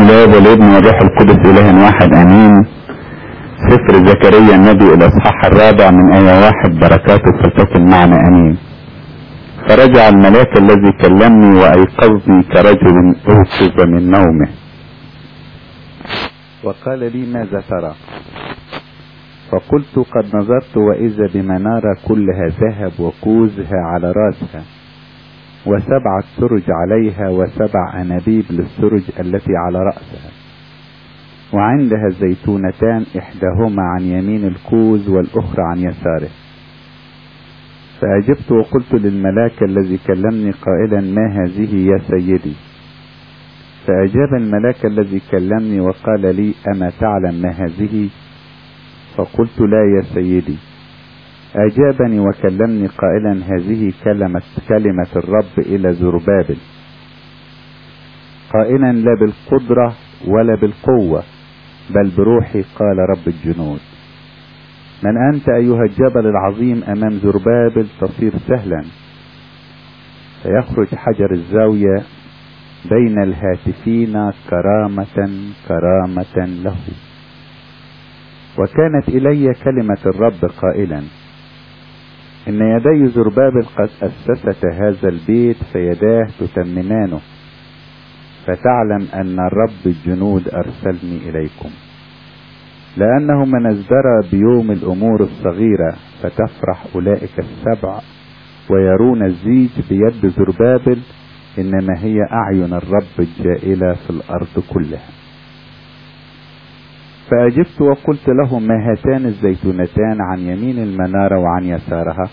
الاب والابن والروح القدس اله واحد امين سفر زكريا النبي الاصحاح الرابع من ايه واحد بركاته فلتكن معنا امين فرجع الملاك الذي كلمني وايقظني كرجل اوقظ من نومه وقال لي ماذا ترى فقلت قد نظرت واذا بمنارة كلها ذهب وكوزها على راسها وسبعة سرج عليها وسبع أنابيب للسرج التي على رأسها وعندها زيتونتان إحداهما عن يمين الكوز والأخرى عن يساره فأجبت وقلت للملاك الذي كلمني قائلا ما هذه يا سيدي فأجاب الملاك الذي كلمني وقال لي أما تعلم ما هذه فقلت لا يا سيدي أجابني وكلمني قائلا هذه كلمة كلمة الرب إلى زربابل قائلا لا بالقدرة ولا بالقوة بل بروحي قال رب الجنود من أنت أيها الجبل العظيم أمام زربابل تصير سهلا فيخرج حجر الزاوية بين الهاتفين كرامة كرامة له وكانت إلي كلمة الرب قائلا إن يدي زربابل قد أسست هذا البيت فيداه تتممانه فتعلم أن رب الجنود أرسلني إليكم لأنه من ازدرى بيوم الأمور الصغيرة فتفرح أولئك السبع ويرون الزيج بيد زربابل إنما هي أعين الرب الجائلة في الأرض كلها فأجبت وقلت له ما هاتان الزيتونتان عن يمين المنارة وعن يسارها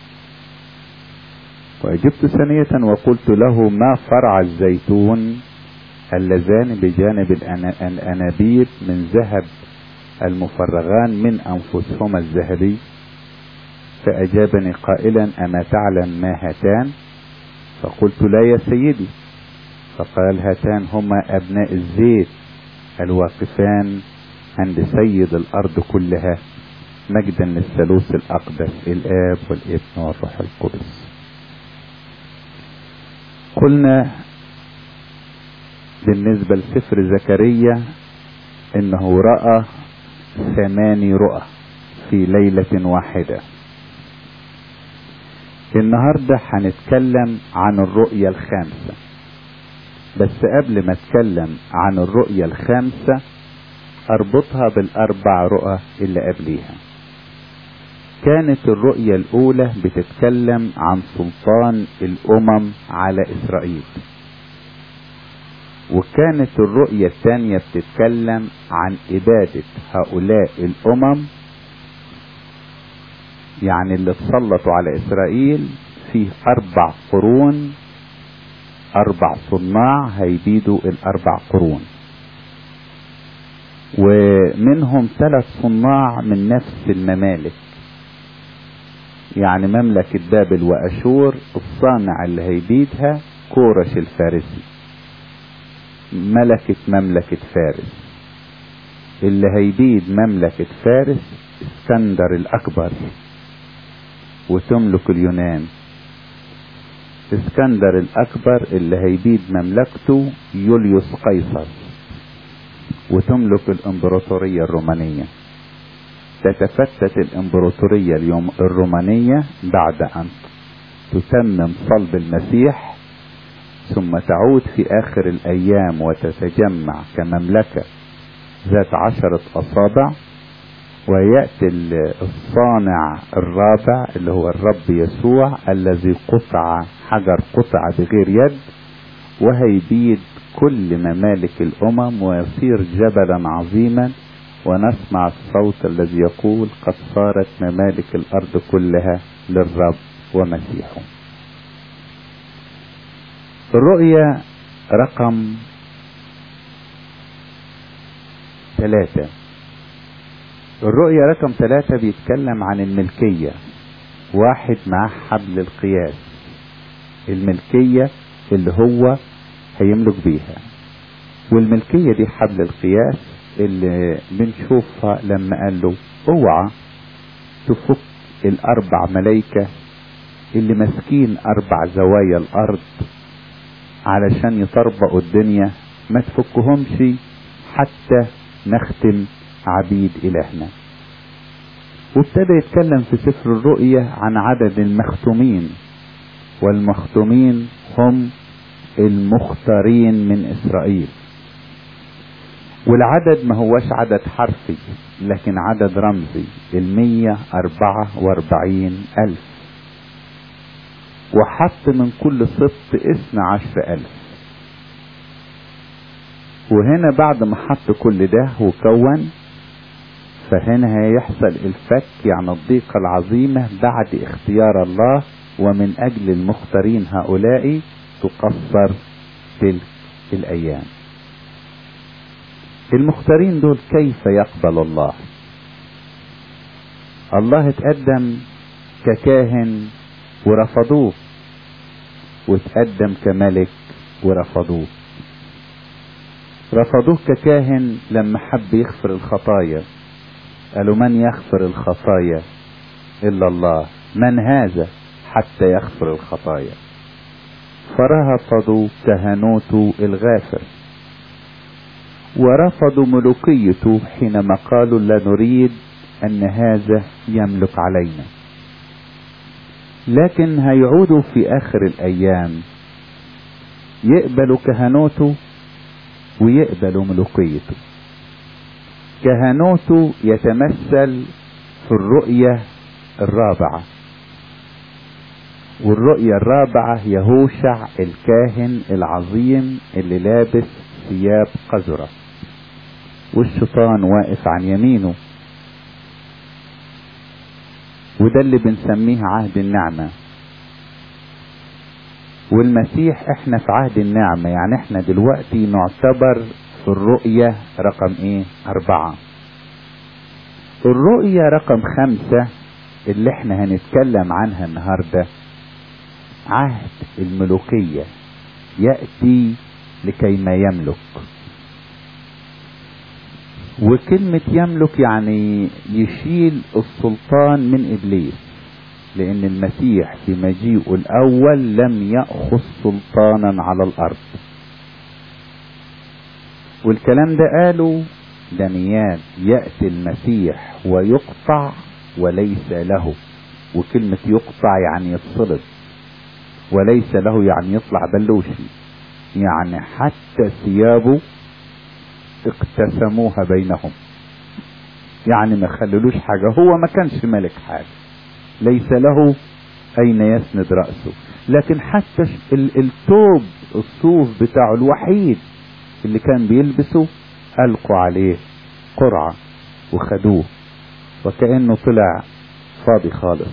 وأجبت ثانية وقلت له ما فرع الزيتون اللذان بجانب الأنابيب من ذهب المفرغان من أنفسهما الذهبي فأجابني قائلا أما تعلم ما هاتان فقلت لا يا سيدي فقال هاتان هما أبناء الزيت الواقفان عند سيد الأرض كلها مجدا للثالوث الأقدس الآب والابن والروح القدس قلنا بالنسبة لسفر زكريا انه رأى ثماني رؤى في ليلة واحدة النهاردة هنتكلم عن الرؤية الخامسة بس قبل ما اتكلم عن الرؤية الخامسة اربطها بالاربع رؤى اللي قبليها كانت الرؤية الاولى بتتكلم عن سلطان الامم على اسرائيل وكانت الرؤية الثانية بتتكلم عن إبادة هؤلاء الأمم يعني اللي تسلطوا على إسرائيل في أربع قرون أربع صناع هيبيدوا الأربع قرون ومنهم ثلاث صناع من نفس الممالك يعني مملكة بابل وأشور الصانع اللي هيبيدها كورش الفارسي ملكة مملكة فارس اللي هيبيد مملكة فارس اسكندر الأكبر وتملك اليونان اسكندر الأكبر اللي هيبيد مملكته يوليوس قيصر وتملك الإمبراطورية الرومانية تتفتت الإمبراطورية اليوم الرومانية بعد أن تتمم صلب المسيح ثم تعود في آخر الأيام وتتجمع كمملكة ذات عشرة أصابع ويأتي الصانع الرابع اللي هو الرب يسوع الذي قطع حجر قطع بغير يد وهيبيد كل ممالك الأمم ويصير جبلا عظيما ونسمع الصوت الذي يقول قد صارت ممالك الأرض كلها للرب ومسيحه الرؤية رقم ثلاثة الرؤية رقم ثلاثة بيتكلم عن الملكية واحد مع حبل القياس الملكية اللي هو هيملك بيها والملكية دي حبل القياس اللي بنشوفها لما قال له اوعى تفك الاربع ملايكة اللي ماسكين اربع زوايا الارض علشان يطربقوا الدنيا ما تفكهمش حتى نختم عبيد إلهنا وابتدى يتكلم في سفر الرؤية عن عدد المختومين والمختومين هم المختارين من إسرائيل والعدد ما هوش عدد حرفي لكن عدد رمزي المية أربعة وأربعين ألف وحط من كل سبط اثنى عشر ألف وهنا بعد ما حط كل ده وكون فهنا هيحصل الفك يعني الضيقة العظيمة بعد اختيار الله ومن أجل المختارين هؤلاء تقصر تلك الأيام المختارين دول كيف يقبل الله الله اتقدم ككاهن ورفضوه واتقدم كملك ورفضوه رفضوه ككاهن لما حب يغفر الخطايا قالوا من يغفر الخطايا الا الله من هذا حتى يغفر الخطايا فرفضوا كهنوت الغافر ورفضوا ملوكيته حينما قالوا لا نريد ان هذا يملك علينا لكن هيعودوا في اخر الايام يقبلوا كهنوته ويقبلوا ملوكيته كهنوته يتمثل في الرؤية الرابعة والرؤية الرابعة يهوشع الكاهن العظيم اللي لابس ثياب قذرة والشيطان واقف عن يمينه وده اللي بنسميه عهد النعمة والمسيح احنا في عهد النعمة يعني احنا دلوقتي نعتبر في الرؤية رقم ايه اربعة الرؤية رقم خمسة اللي احنا هنتكلم عنها النهاردة عهد الملوكية يأتي لكي ما يملك وكلمة يملك يعني يشيل السلطان من إبليس لأن المسيح في مجيئه الأول لم يأخذ سلطانا على الأرض والكلام ده قاله دانيال يأتي المسيح ويقطع وليس له وكلمة يقطع يعني يتصلب وليس له يعني يطلع بلوشي يعني حتى ثيابه اقتسموها بينهم يعني ما خللوش حاجة هو ما كانش ملك حاجة ليس له أين يسند رأسه لكن حتى الثوب الصوف بتاعه الوحيد اللي كان بيلبسه ألقوا عليه قرعة وخدوه وكأنه طلع فاضي خالص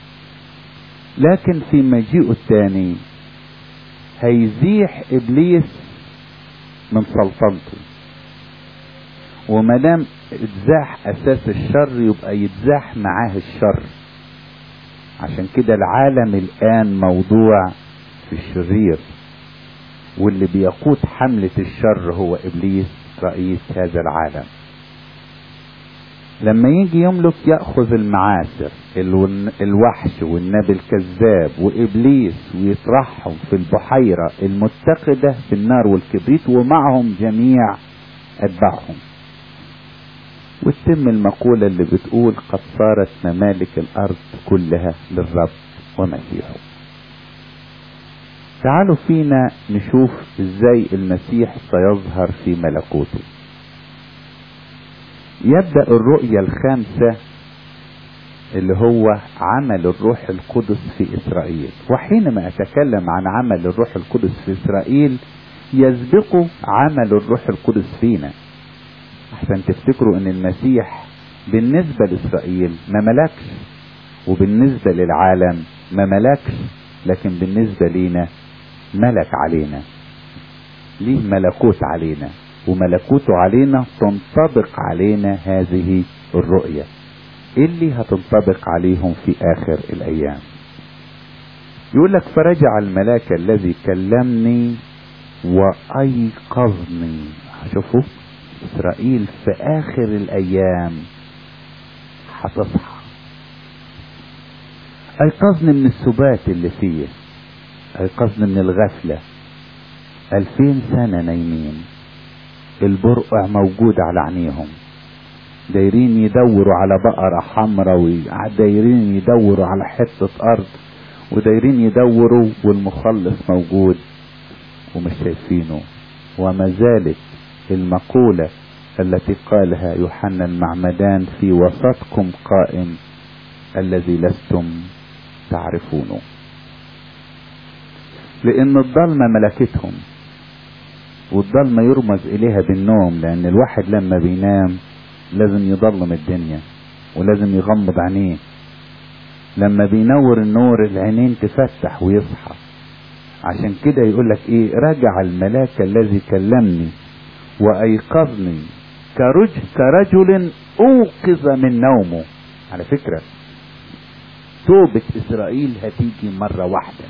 لكن في مجيئه الثاني هيزيح إبليس من سلطنته وما دام اتزاح اساس الشر يبقى يتزاح معاه الشر عشان كده العالم الان موضوع في الشرير واللي بيقود حملة الشر هو ابليس رئيس هذا العالم لما يجي يملك ياخذ المعاصر الوحش والنبي الكذاب وابليس ويطرحهم في البحيره المتقده بالنار والكبريت ومعهم جميع اتباعهم وتتم المقولة اللي بتقول قد صارت ممالك الأرض كلها للرب ومسيحه تعالوا فينا نشوف ازاي المسيح سيظهر في ملكوته يبدأ الرؤية الخامسة اللي هو عمل الروح القدس في إسرائيل وحينما أتكلم عن عمل الروح القدس في إسرائيل يسبقه عمل الروح القدس فينا عشان تفتكروا ان المسيح بالنسبة لإسرائيل ما ملكش وبالنسبة للعالم ما ملكش لكن بالنسبة لينا ملك علينا ليه ملكوت علينا وملكوته علينا تنطبق علينا هذه الرؤية اللي هتنطبق عليهم في آخر الأيام يقول لك فرجع الملاك الذي كلمني وأيقظني شوفوا إسرائيل في آخر الأيام هتصحى أيقظني من السبات اللي فيه أيقظني من الغفلة ألفين سنة نايمين البرقع موجود على عينيهم دايرين يدوروا على بقرة حمراء ودايرين يدوروا على حتة أرض ودايرين يدوروا والمخلص موجود ومش شايفينه وما زالت المقولة التي قالها يوحنا المعمدان في وسطكم قائم الذي لستم تعرفونه لأن الضلمة ملكتهم والضلمة يرمز إليها بالنوم لأن الواحد لما بينام لازم يضلم الدنيا ولازم يغمض عينيه لما بينور النور العينين تفتح ويصحى عشان كده يقول لك ايه رجع الملاك الذي كلمني وايقظني كرج كرجل اوقظ من نومه على فكرة توبة اسرائيل هتيجي مرة واحدة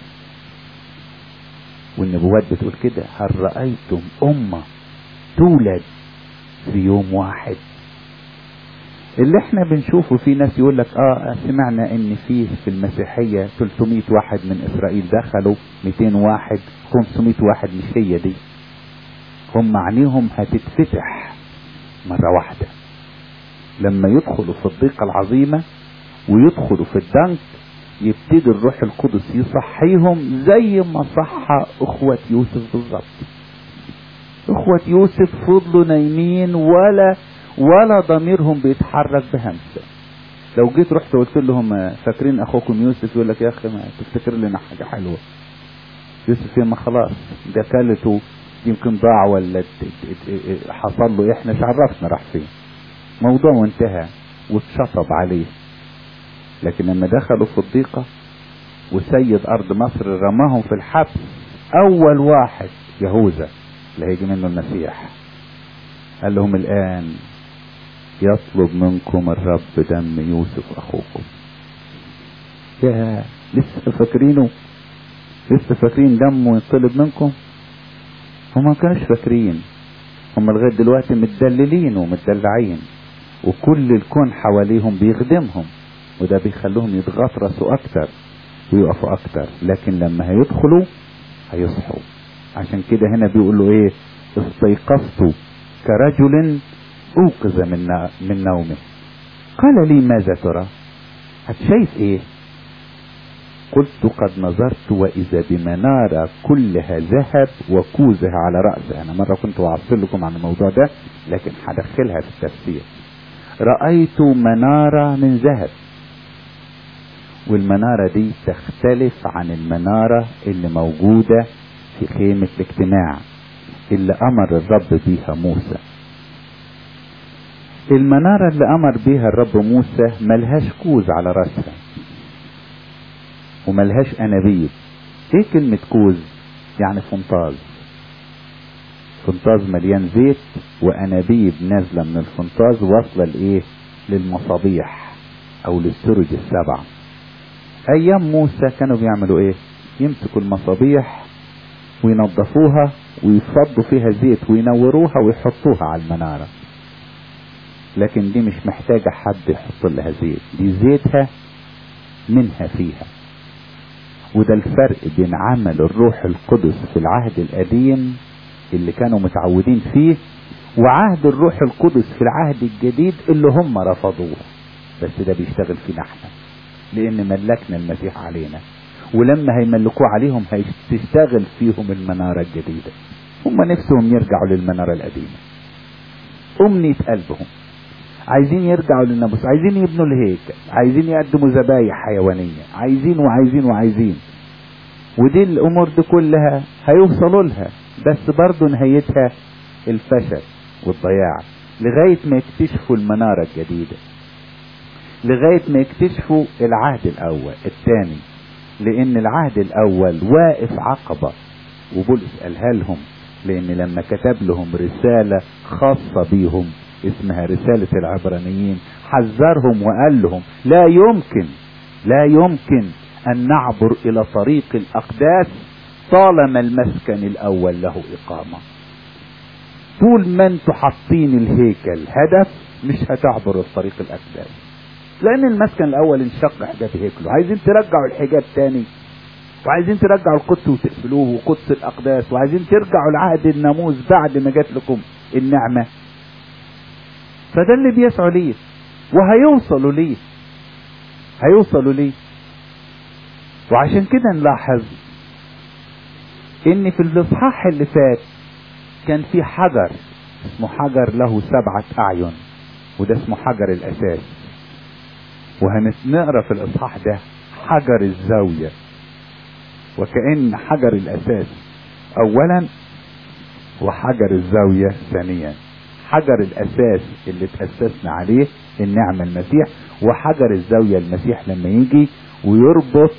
والنبوات بتقول كده هل رأيتم أمة تولد في يوم واحد اللي احنا بنشوفه في ناس يقول لك اه سمعنا ان فيه في المسيحية 300 واحد من اسرائيل دخلوا 200 واحد 500 واحد مش هي دي هم عينيهم هتتفتح مرة واحدة لما يدخلوا في الضيقة العظيمة ويدخلوا في الدنك يبتدي الروح القدس يصحيهم زي ما صحى اخوة يوسف بالظبط اخوة يوسف فضلوا نايمين ولا ولا ضميرهم بيتحرك بهمسة لو جيت رحت قلت لهم فاكرين اخوكم يوسف يقول لك يا اخي ما تفتكر لنا حاجة حلوة يوسف ما خلاص ده كلته يمكن ضاع ولا حصل له احنا مش عرفنا راح فين موضوع وانتهى واتشطب عليه لكن لما دخلوا في الضيقة وسيد ارض مصر رماهم في الحبس اول واحد يهوذا اللي هيجي منه المسيح قال لهم الان يطلب منكم الرب دم يوسف اخوكم يا لسه فاكرينه لسه فاكرين دمه يطلب منكم هم ما كانوش فاكرين هم لغايه دلوقتي متدللين ومتدلعين وكل الكون حواليهم بيخدمهم وده بيخليهم يتغطرسوا اكتر ويقفوا اكتر لكن لما هيدخلوا هيصحوا عشان كده هنا بيقول له ايه استيقظت كرجل اوقظ من من نومه قال لي ماذا ترى هتشايف ايه قلت قد نظرت واذا بمنارة كلها ذهب وكوزها على رأسها انا مرة كنت وعظت لكم عن الموضوع ده لكن هدخلها في التفسير رأيت منارة من ذهب والمنارة دي تختلف عن المنارة اللي موجودة في خيمة الاجتماع اللي امر الرب بيها موسى المنارة اللي امر بيها الرب موسى ملهاش كوز على راسها وملهاش انابيب ايه كلمة كوز يعني فنطاز فنطاز مليان زيت وانابيب نازلة من الفنطاز واصلة لايه للمصابيح او للسرج السبع ايام موسى كانوا بيعملوا ايه يمسكوا المصابيح وينظفوها ويفضوا فيها زيت وينوروها ويحطوها على المنارة لكن دي مش محتاجة حد يحط لها زيت دي زيتها منها فيها وده الفرق بين عمل الروح القدس في العهد القديم اللي كانوا متعودين فيه وعهد الروح القدس في العهد الجديد اللي هم رفضوه بس ده بيشتغل فينا احنا لان ملكنا المسيح علينا ولما هيملكوه عليهم هتشتغل فيهم المنارة الجديدة هم نفسهم يرجعوا للمنارة القديمة أمنية قلبهم عايزين يرجعوا للناموس عايزين يبنوا الهيكل عايزين يقدموا ذبايح حيوانية عايزين وعايزين وعايزين ودي الأمور دي كلها هيوصلوا لها بس برضه نهايتها الفشل والضياع لغاية ما يكتشفوا المنارة الجديدة لغاية ما يكتشفوا العهد الأول الثاني لأن العهد الأول واقف عقبة وبولس قالها لهم لأن لما كتب لهم رسالة خاصة بيهم اسمها رسالة العبرانيين حذرهم وقال لهم لا يمكن لا يمكن أن نعبر إلى طريق الأقداس طالما المسكن الأول له إقامة طول ما انتوا حاطين الهيكل هدف مش هتعبر الطريق الأقداس لأن المسكن الأول انشق حجاب هيكله عايزين ترجعوا الحجاب تاني وعايزين ترجعوا القدس وتقفلوه وقدس الأقداس وعايزين ترجعوا لعهد الناموس بعد ما جات لكم النعمة فده اللي بيسعوا ليه وهيوصلوا ليه هيوصلوا ليه وعشان كده نلاحظ ان في الاصحاح اللي فات كان في حجر اسمه حجر له سبعة اعين وده اسمه حجر الاساس وهنقرا في الاصحاح ده حجر الزاوية وكأن حجر الاساس اولا وحجر الزاوية ثانيا حجر الاساس اللي تأسسنا عليه النعمة المسيح وحجر الزاوية المسيح لما يجي ويربط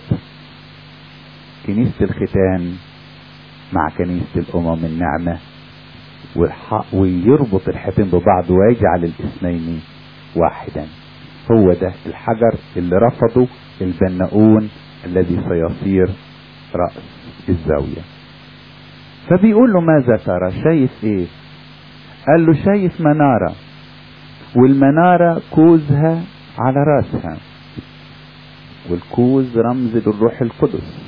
كنيسة الختان مع كنيسة الأمم النعمة ويربط الحيتين ببعض ويجعل الاثنين واحدا هو ده الحجر اللي رفضه البناؤون الذي سيصير رأس الزاوية فبيقول له ماذا ترى شايف ايه قال له شايف منارة والمنارة كوزها على راسها والكوز رمز للروح القدس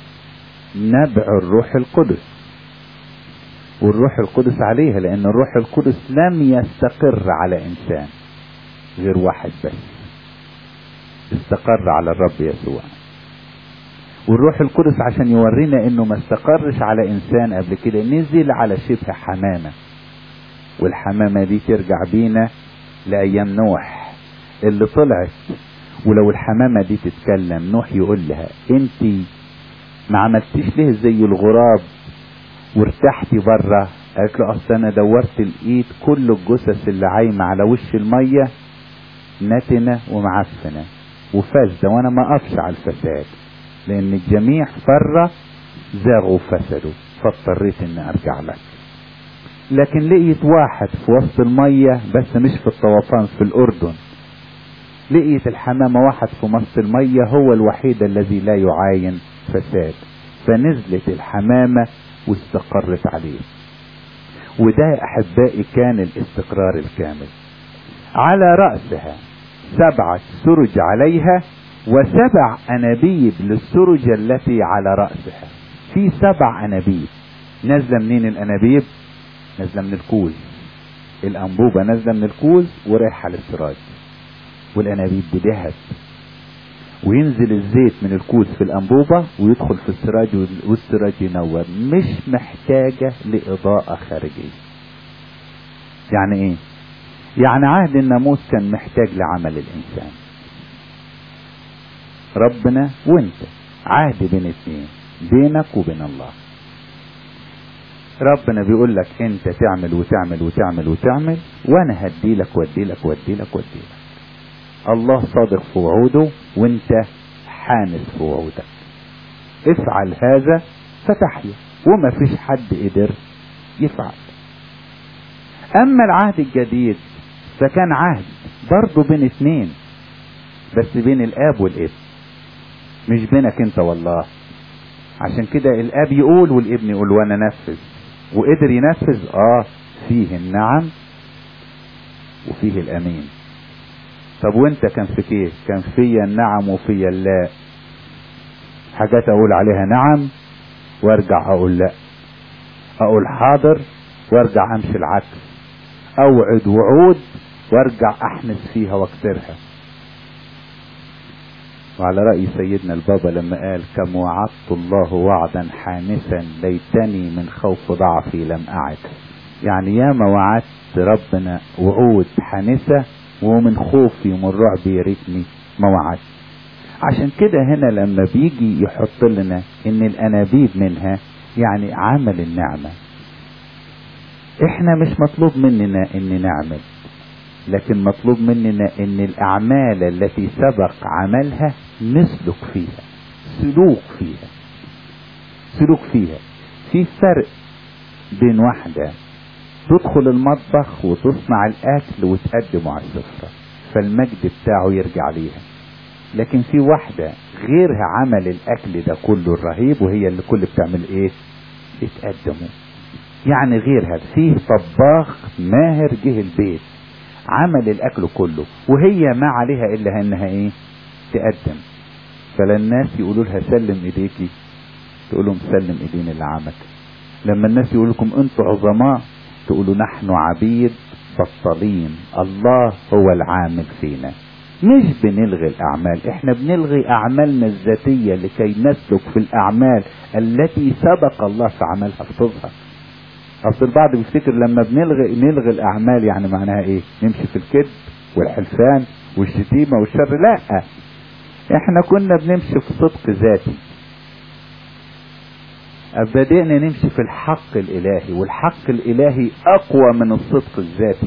نبع الروح القدس والروح القدس عليها لان الروح القدس لم يستقر على انسان غير واحد بس استقر على الرب يسوع والروح القدس عشان يورينا انه ما استقرش على انسان قبل كده نزل على شبه حمامه والحمامه دي ترجع بينا لايام نوح اللي طلعت ولو الحمامه دي تتكلم نوح يقول لها انت ما عملتيش ليه زي الغراب وارتحتي بره قالت له اصل انا دورت لقيت كل الجثث اللي عايمه على وش الميه نتنه ومعفنه وفاسده وانا ما اقفش على الفساد لان الجميع فر زاغوا وفسدوا فاضطريت اني ارجع لك لكن لقيت واحد في وسط الميه بس مش في الطوفان في الاردن لقيت الحمامه واحد في وسط الميه هو الوحيد الذي لا يعاين فساد فنزلت الحمامه واستقرت عليه وده يا احبائي كان الاستقرار الكامل على راسها سبعه سرج عليها وسبع انابيب للسرج التي على راسها في سبع انابيب نازله منين الانابيب نازله من الكوز الانبوبه نازله من الكوز ورايحه للسراج والانابيب بذهب وينزل الزيت من الكوز في الانبوبه ويدخل في السراج والسراج ينور مش محتاجه لاضاءه خارجيه يعني ايه يعني عهد الناموس كان محتاج لعمل الانسان ربنا وانت عهد بين اتنين بينك وبين الله ربنا بيقول لك انت تعمل وتعمل وتعمل وتعمل وانا هدي لك وادي لك وادي لك وادي لك الله صادق في وعوده وانت حانس في وعودك افعل هذا فتحيا وما فيش حد قدر يفعل اما العهد الجديد فكان عهد برضه بين اتنين بس بين الاب والابن مش بينك انت والله عشان كده الاب يقول والابن يقول وانا نفذ وقدر ينفذ اه فيه النعم وفيه الامين طب وانت كان فيك ايه كان فيا النعم وفيا اللا حاجات اقول عليها نعم وارجع اقول لا اقول حاضر وارجع امشي العكس اوعد وعود وارجع احنس فيها واكسرها وعلى رأي سيدنا البابا لما قال كم وعدت الله وعدا حانسا ليتني من خوف ضعفي لم أعد يعني ياما وعدت ربنا وعود حانسة ومن خوفي ومن رعبي يا ريتني ما وعدت عشان كده هنا لما بيجي يحط لنا ان الانابيب منها يعني عمل النعمة احنا مش مطلوب مننا ان نعمل لكن مطلوب مننا ان الاعمال التي سبق عملها نسلك فيها سلوك فيها سلوك فيها في فرق بين واحدة تدخل المطبخ وتصنع الاكل وتقدمه على السفرة فالمجد بتاعه يرجع ليها لكن في واحدة غيرها عمل الاكل ده كله الرهيب وهي اللي كل بتعمل ايه بتقدمه يعني غيرها فيه طباخ ماهر جه البيت عمل الاكل كله وهي ما عليها الا انها ايه تقدم فلا الناس يقولوا لها سلم ايديكي تقول لهم سلم ايدين اللي عمل لما الناس يقول لكم انتوا عظماء تقولوا نحن عبيد بطالين الله هو العامل فينا مش بنلغي الأعمال احنا بنلغي أعمالنا الذاتية لكي نسلك في الأعمال التي سبق الله في عملها في تظهر أصل البعض بيفتكر لما بنلغي نلغي الأعمال يعني معناها إيه؟ نمشي في الكذب والحلفان والشتيمة والشر لا احنا كنا بنمشي في صدق ذاتي بدأنا نمشي في الحق الإلهي والحق الإلهي أقوى من الصدق الذاتي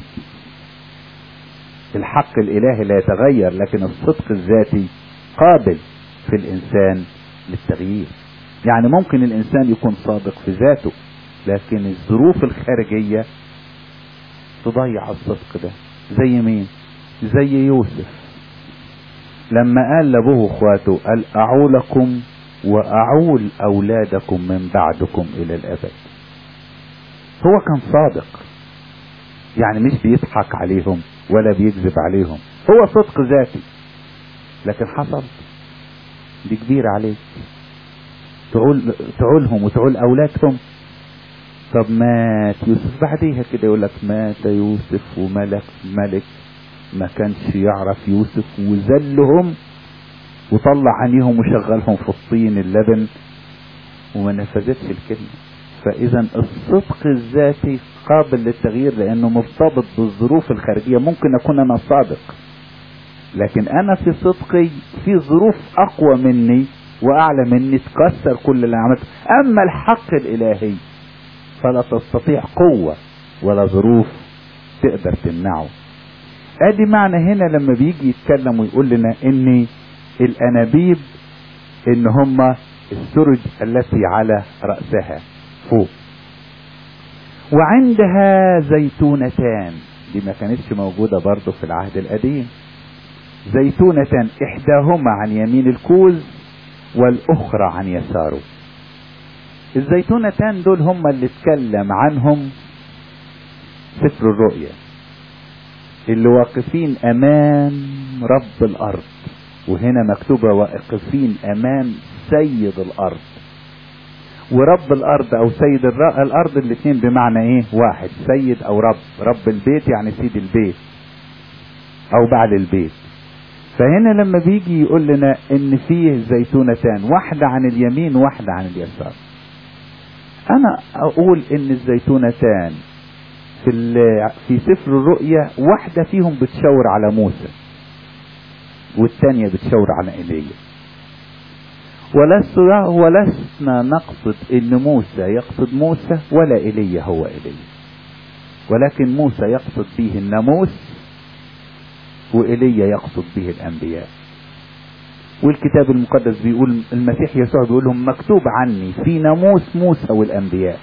الحق الإلهي لا يتغير لكن الصدق الذاتي قابل في الإنسان للتغيير يعني ممكن الإنسان يكون صادق في ذاته لكن الظروف الخارجية تضيع الصدق ده زي مين زي يوسف لما قال لابوه واخواته قال اعولكم واعول اولادكم من بعدكم الى الابد هو كان صادق يعني مش بيضحك عليهم ولا بيكذب عليهم هو صدق ذاتي لكن حصل دي كبيرة عليك تعول تعولهم وتعول اولادهم طب مات يوسف بعديها كده يقول لك مات يوسف وملك ملك ما كانش يعرف يوسف وذلهم وطلع عينيهم وشغلهم في الطين اللبن وما نفذتش الكلمة فإذا الصدق الذاتي قابل للتغيير لأنه مرتبط بالظروف الخارجية ممكن أكون أنا صادق لكن أنا في صدقي في ظروف أقوى مني وأعلى مني تكسر كل اللي عملته أما الحق الإلهي فلا تستطيع قوة ولا ظروف تقدر تمنعه ادي معنى هنا لما بيجي يتكلم ويقول لنا ان الانابيب ان هما السرج التي على رأسها فوق وعندها زيتونتان دي ما كانتش موجودة برضه في العهد القديم زيتونتان احداهما عن يمين الكوز والاخرى عن يساره الزيتونتان دول هما اللي اتكلم عنهم سفر الرؤيا اللي واقفين امام رب الارض وهنا مكتوبة واقفين امام سيد الارض ورب الارض او سيد الارض الاثنين بمعنى ايه واحد سيد او رب رب البيت يعني سيد البيت او بعد البيت فهنا لما بيجي يقول لنا ان فيه زيتونتان واحدة عن اليمين واحدة عن اليسار انا اقول ان الزيتونتان في في سفر الرؤيا واحدة فيهم بتشاور على موسى والثانية بتشاور على ايليا ولست ولسنا نقصد ان موسى يقصد موسى ولا ايليا هو ايليا ولكن موسى يقصد به الناموس وايليا يقصد به الانبياء والكتاب المقدس بيقول المسيح يسوع بيقول لهم مكتوب عني في ناموس موسى والانبياء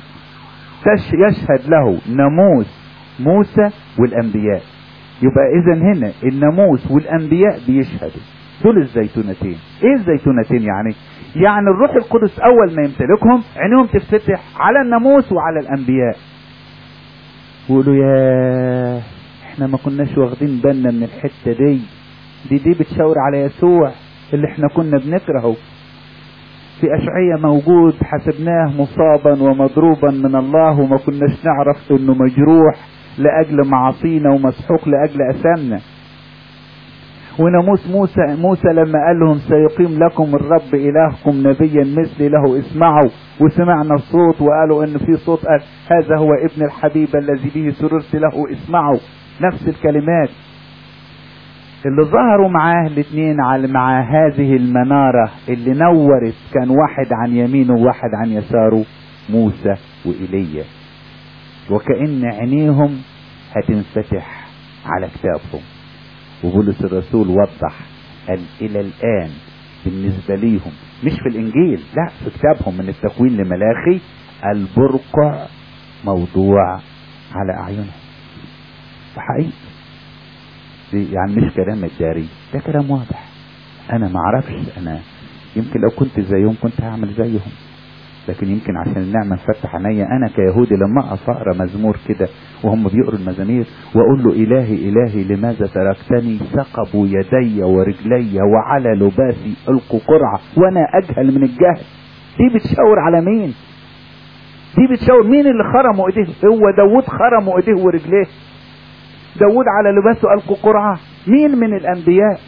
يشهد له ناموس موسى والانبياء يبقى اذا هنا الناموس والانبياء بيشهدوا دول الزيتونتين ايه الزيتونتين يعني يعني الروح القدس اول ما يمتلكهم عينيهم تفتح على الناموس وعلى الانبياء ويقولوا يا احنا ما كناش واخدين بالنا من الحته دي دي دي بتشاور على يسوع اللي احنا كنا بنكرهه في أشعية موجود حسبناه مصابا ومضروبا من الله وما كناش نعرف انه مجروح لأجل معاصينا ومسحوق لأجل أثامنا وناموس موسى موسى لما قال لهم سيقيم لكم الرب إلهكم نبيا مثلي له اسمعوا وسمعنا الصوت وقالوا ان في صوت قال هذا هو ابن الحبيب الذي به سررت له اسمعوا نفس الكلمات اللي ظهروا معاه الاثنين على مع هذه المنارة اللي نورت كان واحد عن يمينه وواحد عن يساره موسى وإيليا وكأن عينيهم هتنفتح على كتابهم وبولس الرسول وضح قال إلى الآن بالنسبة ليهم مش في الإنجيل لا في كتابهم من التكوين لملاخي البرقع موضوع على أعينهم حقيقي يعني مش كلام الجاري ده كلام واضح انا ما اعرفش انا يمكن لو كنت زيهم كنت هعمل زيهم لكن يمكن عشان النعمه نفتح عينيا انا كيهودي لما اقف اقرا مزمور كده وهم بيقروا المزامير واقول له الهي الهي لماذا تركتني ثقبوا يدي ورجلي وعلى لباسي القوا قرعه وانا اجهل من الجهل دي بتشاور على مين دي بتشاور مين اللي خرموا ايديه هو داود خرموا ايديه ورجليه داود على لباسه ألقوا قرعة مين من الأنبياء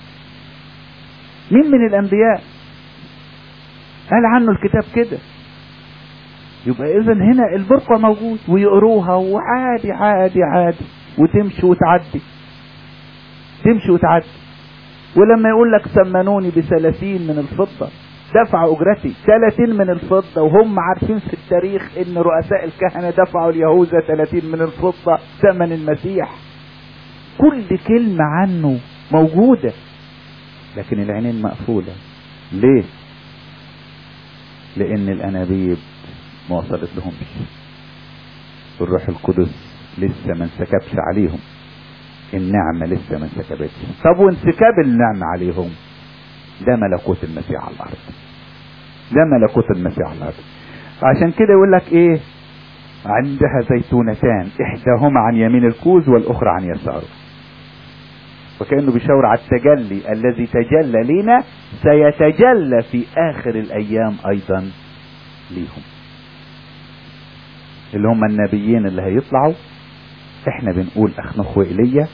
مين من الأنبياء قال عنه الكتاب كده يبقى إذا هنا البرقع موجود ويقروها وعادي عادي عادي وتمشي وتعدي تمشي وتعدي ولما يقول لك سمنوني بثلاثين من الفضة دفع أجرتي ثلاثين من الفضة وهم عارفين في التاريخ إن رؤساء الكهنة دفعوا اليهوذا ثلاثين من الفضة ثمن المسيح كل كلمة عنه موجودة لكن العينين مقفولة ليه؟ لأن الأنابيب ما وصلت لهمش الروح القدس لسه ما انسكبش عليهم النعمة لسه ما انسكبتش طب وانسكاب النعمة عليهم ده ملكوت المسيح على الأرض ده ملكوت المسيح على الأرض عشان كده يقول لك ايه عندها زيتونتان احداهما عن يمين الكوز والاخرى عن يساره وكانه بيشاور على التجلي الذي تجلى لنا سيتجلى في اخر الايام ايضا ليهم اللي هم النبيين اللي هيطلعوا احنا بنقول اخنخ وايليا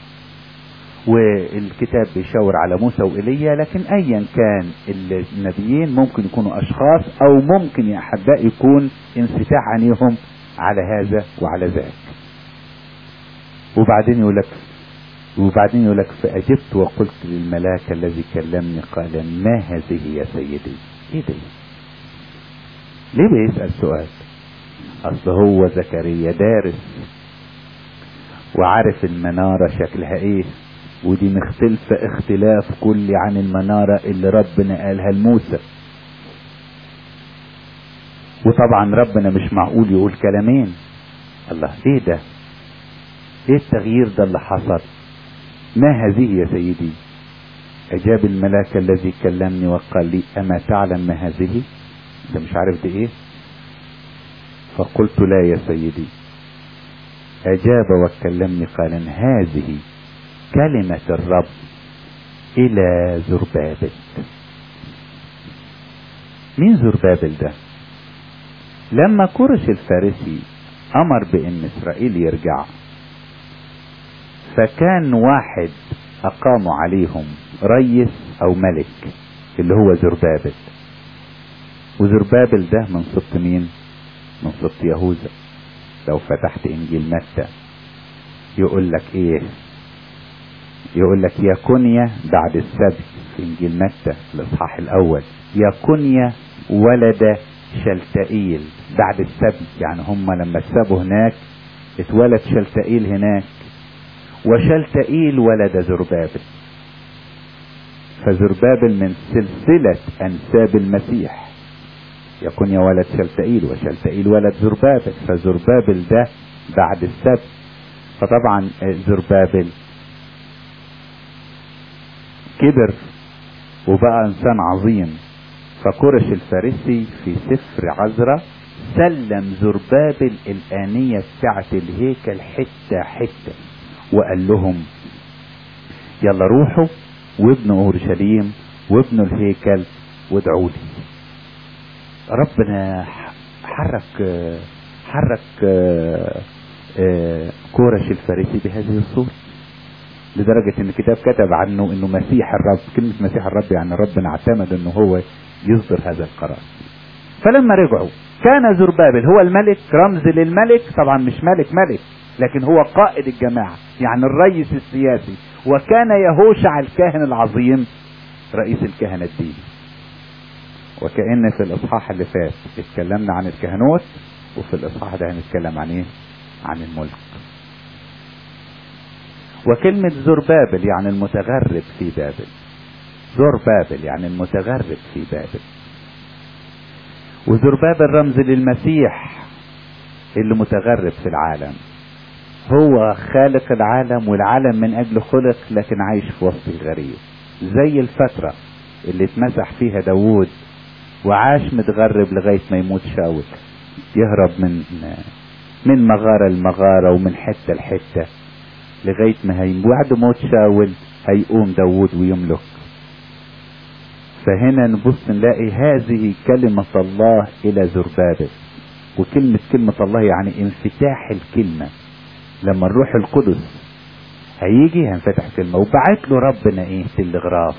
والكتاب بيشاور على موسى وايليا لكن ايا كان النبيين ممكن يكونوا اشخاص او ممكن يا احباء يكون انفتاح عينيهم على هذا وعلى ذاك وبعدين يقول لك وبعدين يقول لك فاجبت وقلت للملاك الذي كلمني قال ما هذه يا سيدي ايه دي ليه بيسال سؤال اصل هو زكريا دارس وعارف المنارة شكلها ايه ودي مختلفة اختلاف كلي عن المنارة اللي ربنا قالها لموسى وطبعا ربنا مش معقول يقول كلامين الله ايه ده ايه التغيير ده اللي حصل ما هذه يا سيدي اجاب الملاك الذي كلمني وقال لي اما تعلم ما هذه انت مش عارف دي ايه فقلت لا يا سيدي أجاب وكلمني قال هذه كلمة الرب إلى زربابل مين زربابل ده لما كرش الفارسي أمر بأن إسرائيل يرجع فكان واحد أقاموا عليهم ريس أو ملك اللي هو زربابل وزربابل ده من سبط مين من سبط يهوذا لو فتحت انجيل متى يقول لك ايه يقول لك يا كنيا بعد السبي في انجيل متى الاصحاح الاول يا كنيا ولد شلتائيل بعد السبي يعني هم لما اتسابوا هناك اتولد شلتائيل هناك وشلتائيل ولد زربابل فزربابل من سلسلة أنساب المسيح يكون يا ولد شلتائيل وشلتائيل ولد زربابل فزربابل ده بعد السبت فطبعا زربابل كبر وبقى انسان عظيم فكرش الفارسي في سفر عزرا سلم زربابل الآنية بتاعت الهيكل حتة حتة وقال لهم يلا روحوا وابنوا أورشليم وابنوا الهيكل وادعوا لي ربنا حرك حرك كورش الفارسي بهذه الصورة لدرجة ان الكتاب كتب عنه انه مسيح الرب كلمة مسيح الرب يعني ربنا اعتمد انه هو يصدر هذا القرار فلما رجعوا كان زربابل هو الملك رمز للملك طبعا مش ملك ملك لكن هو قائد الجماعة يعني الرئيس السياسي وكان يهوشع الكاهن العظيم رئيس الكهنة الديني وكأن في الإصحاح اللي فات اتكلمنا عن الكهنوت وفي الإصحاح ده هنتكلم عن إيه؟ عن الملك. وكلمة زربابل يعني المتغرب في بابل. زربابل يعني المتغرب في بابل. وزربابل رمز للمسيح اللي متغرب في العالم. هو خالق العالم والعالم من أجل خلق لكن عايش في وسط الغريب. زي الفترة اللي اتمسح فيها داوود وعاش متغرب لغاية ما يموت شاول يهرب من من مغارة لمغارة ومن حتة لحتة لغاية ما هي بعد موت شاول هيقوم داوود ويملك فهنا نبص نلاقي هذه كلمة الله إلى زربابل وكلمة كلمة الله يعني انفتاح الكلمة لما الروح القدس هيجي هنفتح كلمة وبعت له ربنا ايه تلغراف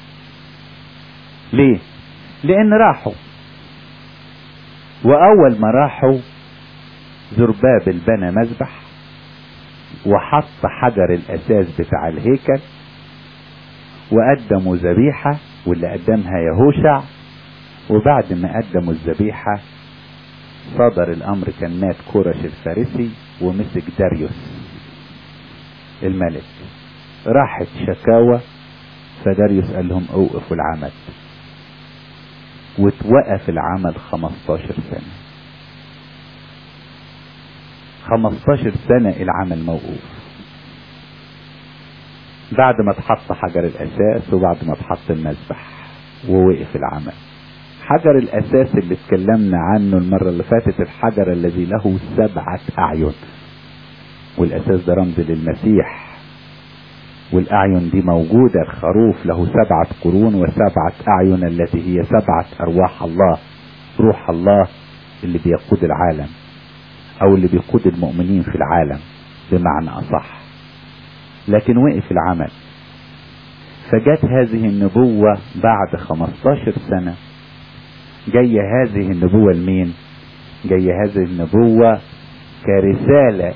ليه لان راحوا واول ما راحوا زربابل بنى مذبح وحط حجر الاساس بتاع الهيكل وقدموا ذبيحة واللي قدمها يهوشع وبعد ما قدموا الذبيحة صدر الامر كان مات كورش الفارسي ومسك داريوس الملك راحت شكاوى فداريوس قال لهم اوقفوا العمل واتوقف العمل 15 سنة 15 سنة العمل موقوف بعد ما اتحط حجر الاساس وبعد ما اتحط المذبح ووقف العمل حجر الاساس اللي اتكلمنا عنه المرة اللي فاتت الحجر الذي له سبعة اعين والاساس ده رمز للمسيح والاعين دي موجودة الخروف له سبعة قرون وسبعة اعين التي هي سبعة ارواح الله روح الله اللي بيقود العالم او اللي بيقود المؤمنين في العالم بمعنى اصح لكن وقف العمل فجت هذه النبوة بعد 15 سنة جاية هذه النبوة لمين جاية هذه النبوة كرسالة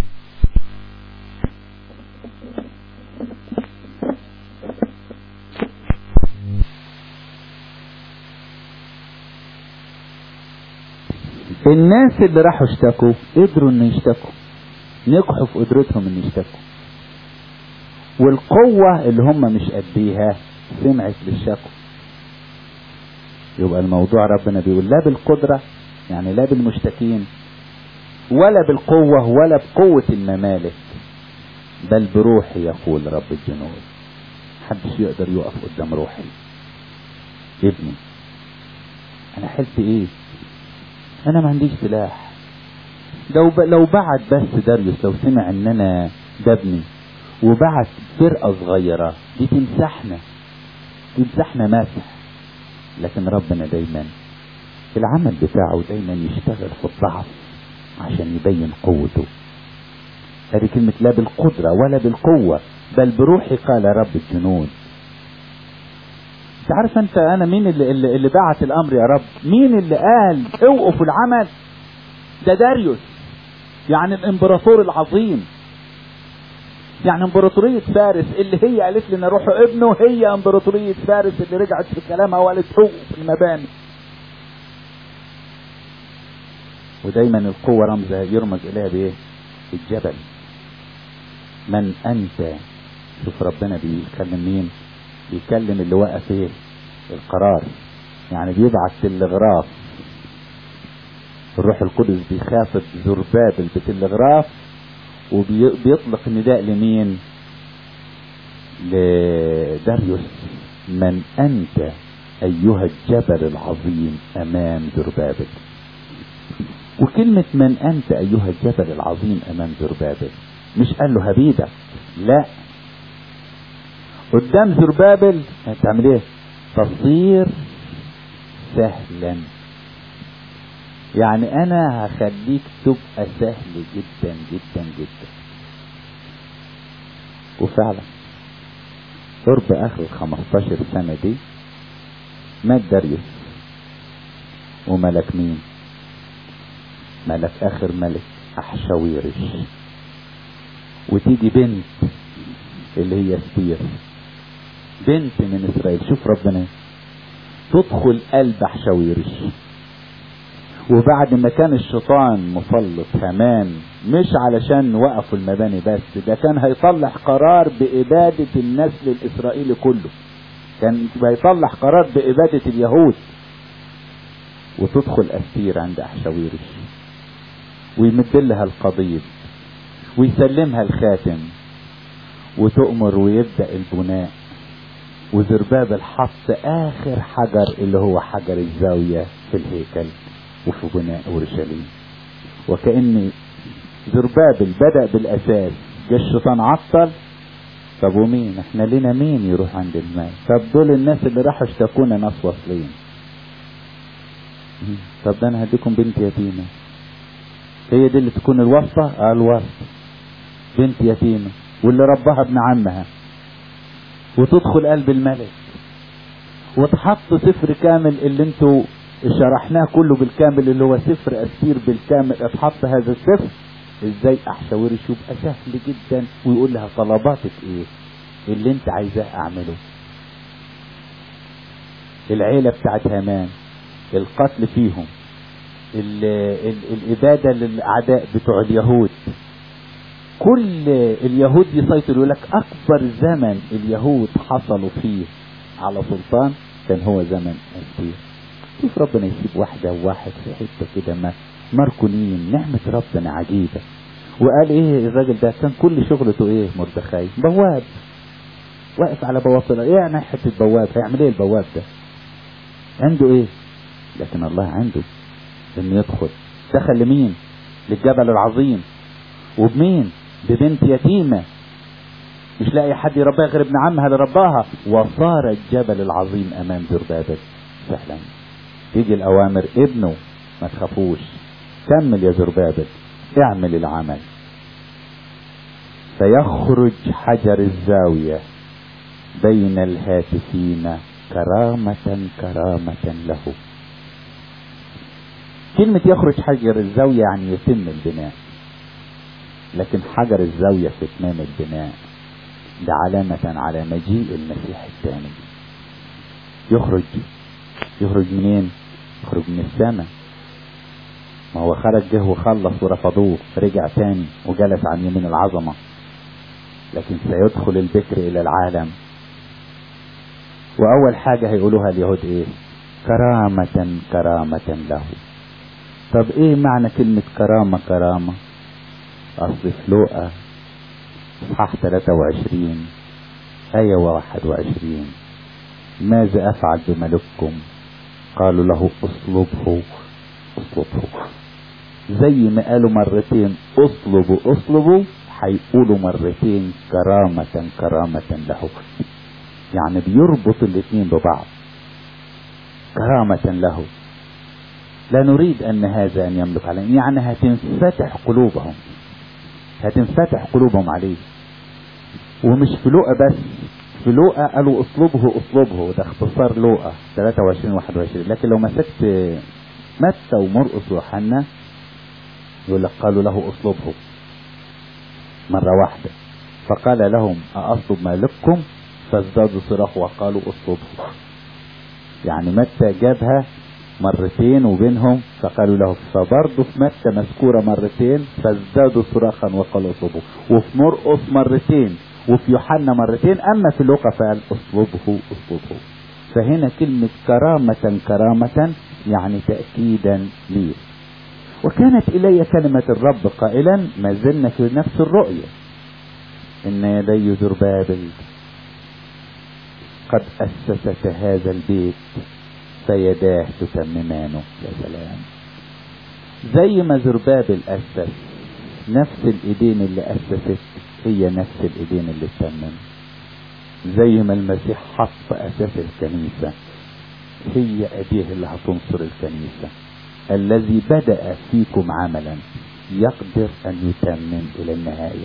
الناس اللي راحوا اشتكوا قدروا ان يشتكوا نجحوا في قدرتهم ان يشتكوا والقوة اللي هم مش قديها سمعت للشكوى يبقى الموضوع ربنا بيقول لا بالقدرة يعني لا بالمشتكين ولا بالقوة ولا بقوة الممالك بل بروحي يقول رب الجنود محدش يقدر يقف قدام روحي ابني انا حلت ايه انا ما عنديش سلاح لو ب... لو بعت بس داريوس لو سمع ان انا ده ابني وبعت فرقة صغيرة دي تمسحنا تمسحنا مسح لكن ربنا دايما في العمل بتاعه دايما يشتغل في الضعف عشان يبين قوته هذه كلمة لا بالقدرة ولا بالقوة بل بروحي قال رب الجنود انت عارف انت انا مين اللي, اللي, اللي بعت الامر يا رب مين اللي قال اوقفوا العمل ده داريوس يعني الامبراطور العظيم يعني امبراطورية فارس اللي هي قالت لنا روحوا ابنه هي امبراطورية فارس اللي رجعت في كلامها وقالت اوقف المباني ودايما القوة رمز يرمز اليها بايه الجبل من انت شوف ربنا بيتكلم مين بيكلم اللي وقف ايه القرار يعني بيبعت تلغراف الروح القدس بيخاطب زربابل بتلغراف وبيطلق النداء لمين لداريوس من انت ايها الجبل العظيم امام زربابل وكلمة من انت ايها الجبل العظيم امام زربابل مش قال له هبيدك لا قدام زربابل هتعمل ايه تصير سهلا يعني انا هخليك تبقى سهل جدا جدا جدا وفعلا قرب اخر ال 15 سنة دي مات داريوس وملك مين ملك اخر ملك احشاويرش وتيجي بنت اللي هي ستير بنت من اسرائيل شوف ربنا تدخل قلب حشاويرش وبعد ما كان الشيطان مسلط هامان مش علشان وقفوا المباني بس ده كان هيطلع قرار بإبادة النسل الإسرائيلي كله كان هيطلع قرار بإبادة اليهود وتدخل أستير عند أحشاويرش ويمد لها القضيب ويسلمها الخاتم وتؤمر ويبدأ البناء وزربابل حط آخر حجر اللي هو حجر الزاوية في الهيكل وفي بناء اورشليم وكأن زربابل بدأ بالأساس جه الشيطان عطل طب ومين احنا لنا مين يروح عند الماء طب دول الناس اللي راحوا اشتكونا ناس واصلين طب ده انا هديكم بنت يتيمة هي دي اللي تكون الواسطة آه الواسطة بنت يتيمة واللي ربها ابن عمها وتدخل قلب الملك وتحط سفر كامل اللي انتوا شرحناه كله بالكامل اللي هو سفر أسير بالكامل اتحط هذا السفر ازاي احشاورش يبقى سهل جدا ويقول لها طلباتك ايه اللي انت عايزاه اعمله العيلة بتاعت هامان القتل فيهم ال ال الإبادة للأعداء بتوع اليهود كل اليهود يسيطر يقول لك أكبر زمن اليهود حصلوا فيه على سلطان كان هو زمن أسير شوف ربنا يسيب واحدة وواحد في حتة كده ما مركونين نعمة ربنا عجيبة وقال ايه الراجل ده كان كل شغلته ايه مردخاي بواب واقف على بوابة ايه يعني حتة بواب هيعمل ايه البواب ده عنده ايه لكن الله عنده انه يدخل دخل لمين للجبل العظيم وبمين ببنت يتيمة مش لاقي حد يربيها غير ابن عمها اللي رباها وصار الجبل العظيم امام زربابل سهلا تيجي الاوامر ابنه ما تخافوش كمل يا زربابل اعمل العمل فيخرج حجر الزاوية بين الهاتفين كرامة كرامة له كلمة يخرج حجر الزاوية يعني يتم البناء لكن حجر الزاوية في اتمام البناء ده علامة على مجيء المسيح الثاني يخرج يخرج منين يخرج من السماء ما هو خرج جه وخلص ورفضوه رجع تاني وجلس عن يمين العظمة لكن سيدخل البكر إلى العالم وأول حاجة هيقولوها اليهود إيه كرامة كرامة له طب إيه معنى كلمة كرامة كرامة أصل في لوقا إصحاح 23 آية 21 ماذا أفعل بملككم قالوا له اصلبه اصلبه زي ما قالوا مرتين اصلبوا اصلبوا هيقولوا مرتين كرامة كرامة له يعني بيربط الاثنين ببعض كرامة له لا نريد ان هذا ان يملك علينا يعني هتنفتح قلوبهم هتنفتح قلوبهم عليه ومش في لوقا بس في لوقا قالوا اطلبه اطلبه ده اختصار لوقا 23 21 لكن لو مسكت متى ومرقس ويوحنا يقول لك قالوا له اطلبه مرة واحدة فقال لهم أأطلب مالككم فازدادوا صراخ وقالوا اطلبه يعني متى جابها مرتين وبينهم فقالوا له فبرضه في متى مذكورة مرتين فازدادوا صراخا وقالوا اطلبوا وفي مرقس مرتين وفي يوحنا مرتين اما في لوقا فقال اطلبه اطلبه فهنا كلمة كرامة كرامة يعني تأكيدا لي وكانت إلي كلمة الرب قائلا ما زلنا في نفس الرؤية إن يدي زربابل قد أسست هذا البيت فيداه تتممانه يا سلام زي ما زربابل أسس نفس الإيدين اللي أسست هي نفس الإيدين اللي تتمم زي ما المسيح حط أساس الكنيسة هي أيديه اللي هتنصر الكنيسة الذي بدأ فيكم عملا يقدر أن يتمم إلى النهاية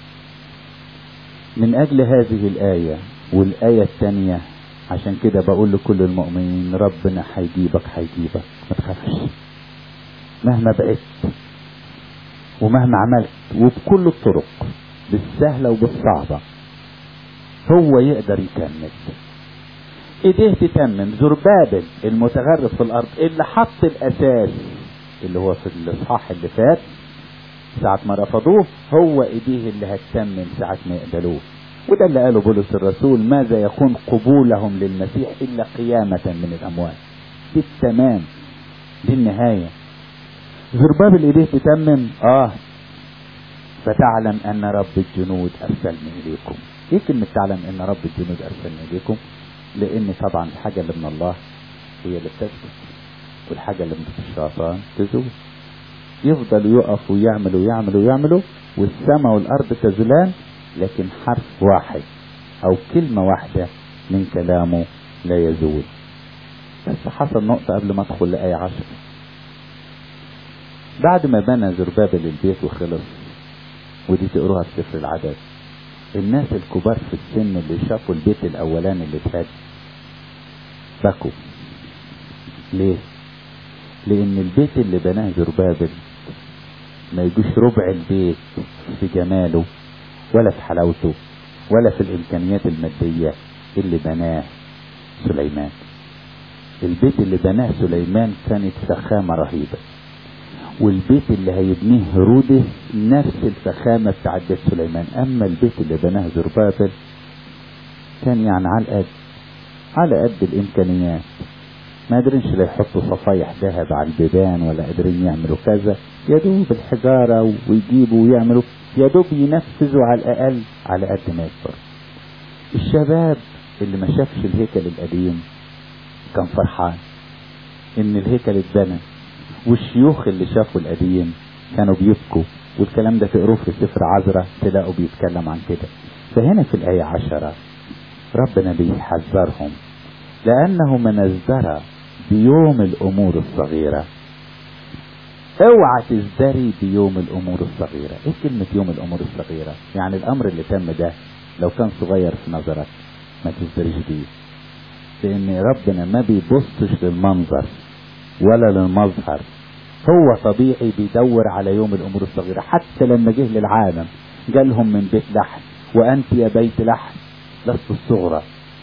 من أجل هذه الآية والآية الثانية عشان كده بقول لكل المؤمنين ربنا هيجيبك هيجيبك ما تخافش مهما بعدت ومهما عملت وبكل الطرق بالسهلة وبالصعبة هو يقدر يكمل ايديه تتمم زربابل المتغرس في الارض اللي حط الاساس اللي هو في الاصحاح اللي فات ساعة ما رفضوه هو ايديه اللي هتتمم ساعة ما يقبلوه وده اللي قاله بولس الرسول ماذا يكون قبولهم للمسيح الا قيامة من الاموات دي التمام دي النهاية زربابل ايديه تتمم اه فتعلم ان رب الجنود ارسلني اليكم ايه كلمة تعلم ان رب الجنود ارسلني اليكم لان طبعا الحاجة اللي من الله هي اللي بتثبت والحاجة اللي من الشيطان تزول يفضل يقف ويعمل ويعمل ويعملوا والسماء والارض تزولان لكن حرف واحد او كلمة واحدة من كلامه لا يزول بس حصل نقطة قبل ما ادخل لآية عشر بعد ما بنى زربابل البيت وخلص ودي تقروها في سفر العدد الناس الكبار في السن اللي شافوا البيت الاولاني اللي اتهد بكوا ليه لان البيت اللي بناه زربابل ما يجوش ربع البيت في جماله ولا في حلاوته ولا في الامكانيات المادية اللي بناه سليمان البيت اللي بناه سليمان كانت فخامة رهيبة والبيت اللي هيبنيه هرودس نفس الفخامة بتاعت بيت سليمان اما البيت اللي بناه زربابل كان يعني على قد على قد الامكانيات ما قادرينش لا يحطوا صفايح ذهب على البيبان ولا قادرين يعملوا كذا يا دوب الحجارة ويجيبوا ويعملوا يا دوب ينفذوا على الأقل على قد ما يقدر الشباب اللي ما شافش الهيكل القديم كان فرحان ان الهيكل اتبنى والشيوخ اللي شافوا القديم كانوا بيبكوا والكلام ده تقروه في سفر عذراء تلاقوا بيتكلم عن كده فهنا في الآية عشرة ربنا بيحذرهم لأنه من ازدرى بيوم الأمور الصغيرة اوعى تزدري بيوم الأمور الصغيرة ايه كلمة يوم الأمور الصغيرة يعني الأمر اللي تم ده لو كان صغير في نظرك ما تزدريش بيه لأن ربنا ما بيبصش للمنظر ولا للمظهر هو طبيعي بيدور على يوم الأمور الصغيرة حتى لما جه للعالم جالهم من بيت لحم وأنت يا بيت لحم لست الصغرى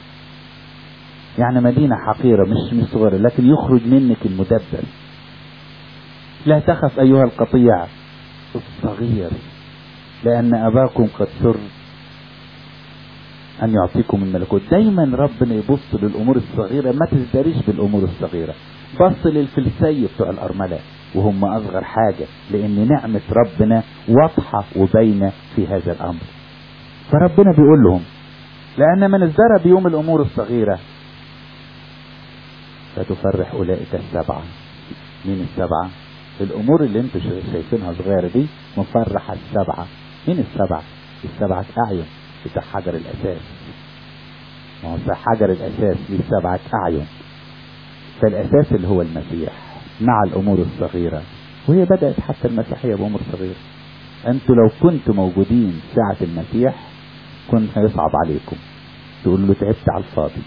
يعني مدينة حقيرة مش مش صغيرة لكن يخرج منك المدبر لا تخف أيها القطيع الصغير لأن أباكم قد سر أن يعطيكم الملكوت دايما ربنا يبص للأمور الصغيرة ما تزدريش بالأمور الصغيرة بص للفلسي بتوع الأرملة وهم أصغر حاجة لأن نعمة ربنا واضحة وباينة في هذا الأمر فربنا بيقول لهم لأن من ازدرى بيوم الأمور الصغيرة فتفرح أولئك السبعة مين السبعة الأمور اللي انتوا شايفينها صغيرة دي مفرحة السبعة مين السبعة السبعة أعين بتاع حجر الأساس ما هو حجر الأساس ليه سبعة أعين فالأساس اللي هو المسيح مع الأمور الصغيرة وهي بدأت حتى المسيحية بأمور صغيرة أنتوا لو كنتوا موجودين ساعة المسيح كنت هيصعب عليكم تقول له تعبت على الفاضي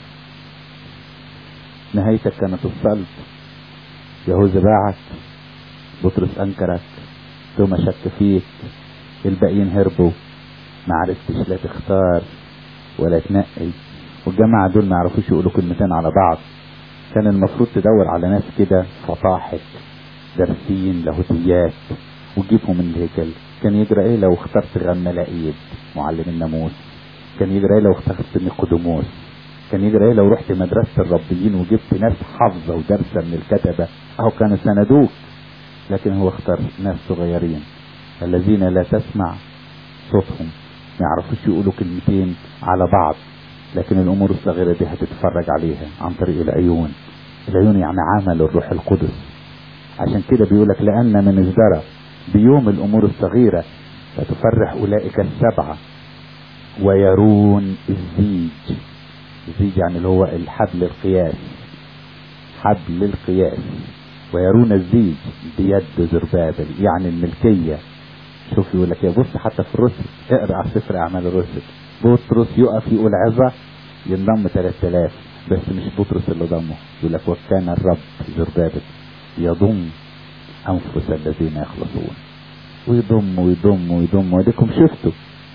نهايتك كانت الصلب يهوذا باعك بطرس أنكرك ثم شك فيك الباقيين هربوا ما عرفتش لا تختار ولا تنقي والجماعة دول ما يعرفوش يقولوا كلمتين على بعض كان المفروض تدور على ناس كده فطاحت دارسين لاهوتيات وتجيبهم من الهيكل كان يجرى ايه لو اخترت غملائيد معلم الناموس كان يجرى ايه لو اخترت نيقوديموس كان يجرى ايه لو رحت مدرسة الربيين وجبت ناس حافظة ودارسة من الكتبة اهو كانوا سندوك لكن هو اختار ناس صغيرين الذين لا تسمع صوتهم ما يعرفوش يقولوا كلمتين على بعض لكن الامور الصغيرة دي هتتفرج عليها عن طريق العيون العيون يعني عمل الروح القدس عشان كده بيقولك لان من ازدرى بيوم الامور الصغيرة فتفرح اولئك السبعة ويرون الزيج الزيج يعني اللي هو الحبل القياس حبل القياس ويرون الزيج بيد زربابل يعني الملكية شوف يقول لك يا بص حتى في الرسل اقرا على سفر اعمال الرسل بطرس يقف يقول عظة ينضم 3000 بس مش بطرس اللي ضمه يقول لك وكان الرب زربابل يضم انفس الذين يخلصون ويضم ويضم ويضم وديكم شفتوا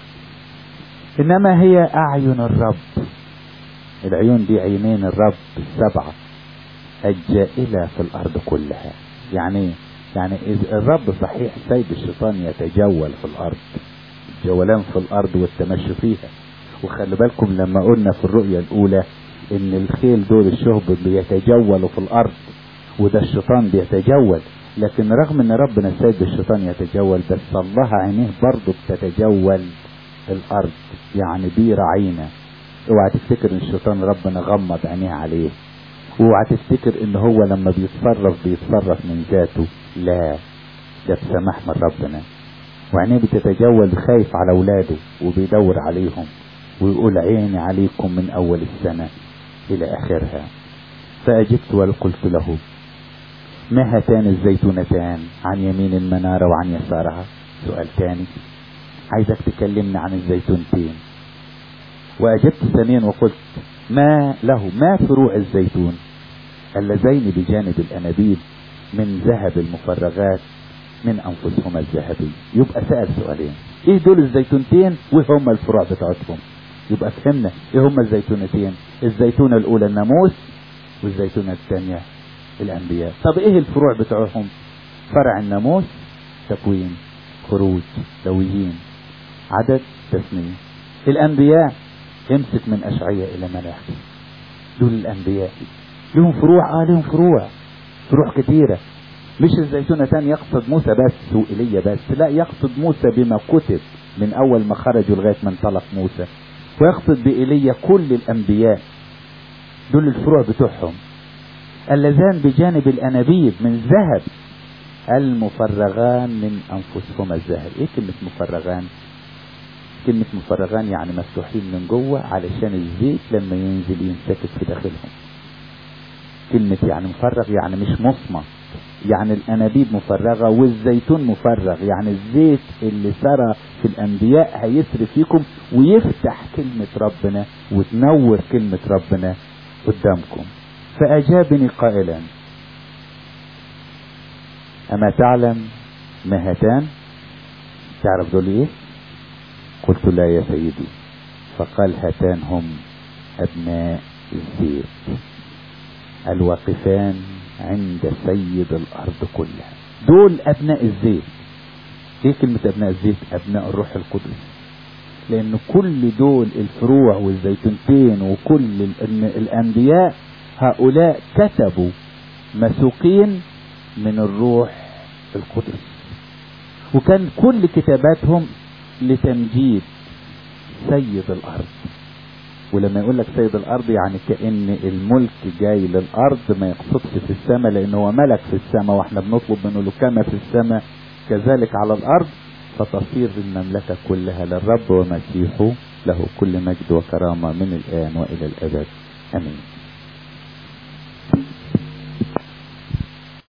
انما هي اعين الرب العيون دي عينين الرب السبعه الجائلة في الأرض كلها يعني يعني إذا الرب صحيح سيد الشيطان يتجول في الأرض الجولان في الأرض والتمشي فيها وخلي بالكم لما قلنا في الرؤية الأولى إن الخيل دول الشهب بيتجولوا في الأرض وده الشيطان بيتجول لكن رغم إن ربنا سيد الشيطان يتجول بس الله عينيه برضه بتتجول الأرض يعني بيراعينا اوعى تفتكر ان الشيطان ربنا غمض عينيه عليه اوعى تفتكر ان هو لما بيتصرف بيتصرف من ذاته لا ده بسماح من ربنا وعينيه بتتجول خايف على اولاده وبيدور عليهم ويقول عيني عليكم من اول السنة الى اخرها فاجبت وقلت له ما هاتان الزيتونتان عن يمين المنارة وعن يسارها سؤال تاني عايزك تكلمنا عن الزيتونتين واجبت ثانيا وقلت ما له ما فروع الزيتون اللذين بجانب الانابيب من ذهب المفرغات من انفسهما الذهبي يبقى سأل سؤالين ايه دول الزيتونتين وايه هم الفروع بتاعتهم يبقى فهمنا ايه هم الزيتونتين الزيتونة الاولى الناموس والزيتونة الثانية الانبياء طب ايه الفروع بتاعهم فرع الناموس تكوين خروج لويين عدد تسنيم الانبياء امسك من اشعياء الى ملاخي دول الانبياء لهم فروع اه لهم فروع فروع كثيره مش الزيتونتان يقصد موسى بس وإيليا بس لا يقصد موسى بما كتب من أول ما خرجوا لغاية ما انطلق موسى ويقصد بإيليا كل الأنبياء دول الفروع بتوعهم اللذان بجانب الأنابيب من ذهب المفرغان من أنفسهما الذهب إيه كلمة مفرغان كلمة مفرغان يعني مفتوحين من جوه علشان الزيت لما ينزل ينسكت في داخلهم كلمة يعني مفرغ يعني مش مصمت يعني الانابيب مفرغه والزيتون مفرغ يعني الزيت اللي سرى في الانبياء هيسري فيكم ويفتح كلمه ربنا وتنور كلمه ربنا قدامكم فاجابني قائلا اما تعلم ما هاتان تعرف دول ايه قلت لا يا سيدي فقال هاتان هم ابناء الزيت الواقفان عند سيد الارض كلها دول ابناء الزيت ايه كلمة ابناء الزيت ابناء الروح القدس لان كل دول الفروع والزيتونتين وكل الانبياء هؤلاء كتبوا مسوقين من الروح القدس وكان كل كتاباتهم لتمجيد سيد الارض ولما يقول لك سيد الارض يعني كان الملك جاي للارض ما يقصدش في السماء لان هو ملك في السماء واحنا بنطلب منه له كما في السماء كذلك على الارض فتصير المملكه كلها للرب ومسيحه له كل مجد وكرامه من الان والى الابد امين